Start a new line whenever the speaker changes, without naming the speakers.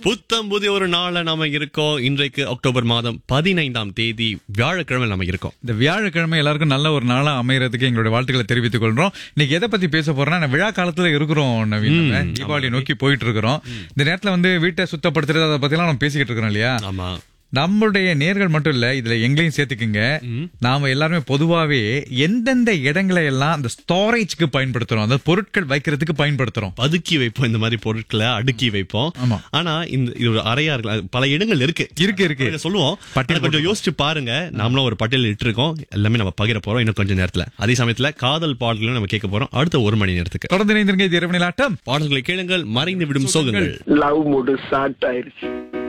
புத்தம் புதிய ஒரு நாள்ல நாம இருக்கோம் இன்றைக்கு அக்டோபர் மாதம் பதினைந்தாம் தேதி வியாழக்கிழமை நாம இருக்கோம்
இந்த வியாழக்கிழமை எல்லாருக்கும் நல்ல ஒரு நாளா அமையறதுக்கு எங்களுடைய வாழ்த்துக்களை தெரிவித்துக் கொள்றோம் இன்னைக்கு எதை பத்தி பேச போறோம்னா நான் விழா காலத்துல இருக்கிறோம் நவீன் நம்ம. தீபாவளி நோக்கி போயிட்டு இருக்கிறோம் இந்த நேரத்துல வந்து வீட்டை சுத்தப்படுத்துறது அதை பத்தி எல்லாம் நம்ம பேசிக்கிட்டு இருக்கிறோம் இல்லையா
ஆமா
நம்மளுடைய நேர்கள் மட்டும் இல்ல இதுல எங்களையும் சேர்த்துக்குங்க நாம எல்லாருமே பொதுவாவே எந்தெந்த இடங்களை எல்லாம் அந்த ஸ்டோரேஜ்க்கு பயன்படுத்துறோம் அந்த பொருட்கள் வைக்கிறதுக்கு பயன்படுத்துறோம்
பதுக்கி வைப்போம் இந்த மாதிரி பொருட்களை அடுக்கி வைப்போம்
ஆமா.
ஆனா இந்த இது ஒரு அறையா இருக்கு பல இடங்கள் இருக்கு
இருக்கு இருக்கு
இதை சொல்லுவோம்
பட்டியல்
ஆனா கொஞ்சம் யோசிச்சு பாருங்க நாமளும் ஒரு பட்டியல் இட்டு இருக்கோம் எல்லாமே நம்ம பகிர போறோம் இன்னும் கொஞ்சம் நேரத்துல அதே சமயத்துல காதல் பாடல்களும் நம்ம கேட்க போறோம் அடுத்த ஒரு மணி நேரத்துக்கு
தொடர்ந்து இணைந்திருங்க இது இரவு நிலாட்டம்
பாடல்களை கேளுங்கள் மறைந்து விடும் சோகங்கள்
லவ் மூடு ஸ்டார்ட் ஆயிருச்சு